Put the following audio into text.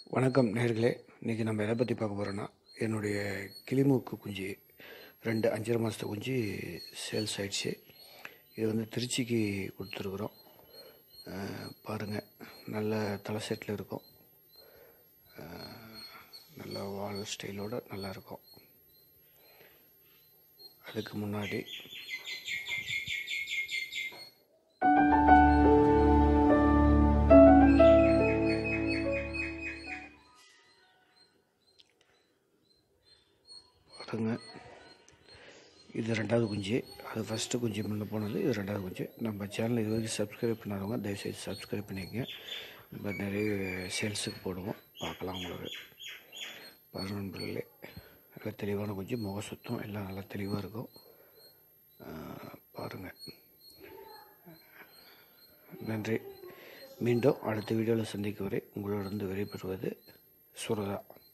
வணக்கம் நேர்களே இன்றைக்கி நம்ம எதை பற்றி பார்க்க போகிறோன்னா என்னுடைய கிளிமூக்கு குஞ்சு ரெண்டு அஞ்சரை மாதத்து குஞ்சு சேல்ஸ் ஆயிடுச்சு இது வந்து திருச்சிக்கு கொடுத்துருக்குறோம் பாருங்கள் நல்ல தலை செட்டில் இருக்கும் அஹ், நல்ல வால் ஸ்டைலோடு நல்லா இருக்கும் அதுக்கு முன்னாடி பாருங்க இது ரெண்டாவது குஞ்சு அது ஃபஸ்ட்டு குஞ்சு முன்ன போனது இது ரெண்டாவது குஞ்சு நம்ம சேனல் இது வரைக்கும் சப்ஸ்கிரைப் பண்ணாதவங்க தயவுசெய்து சப்ஸ்கிரைப் பண்ணிக்கங்க நம்ம நிறைய சேல்ஸுக்கு போடுவோம் பார்க்கலாம் உங்களுக்கு பாருங்க நண்பர்களே நல்ல தெளிவான குஞ்சு முக சுத்தம் எல்லாம் நல்லா தெளிவாக இருக்கும் ஆஹ் பாருங்க நன்றி மீண்டும் அடுத்த வீடியோவில் சந்திக்கும் வரை உங்களோட இருந்து விடைபெறுவது சுரதா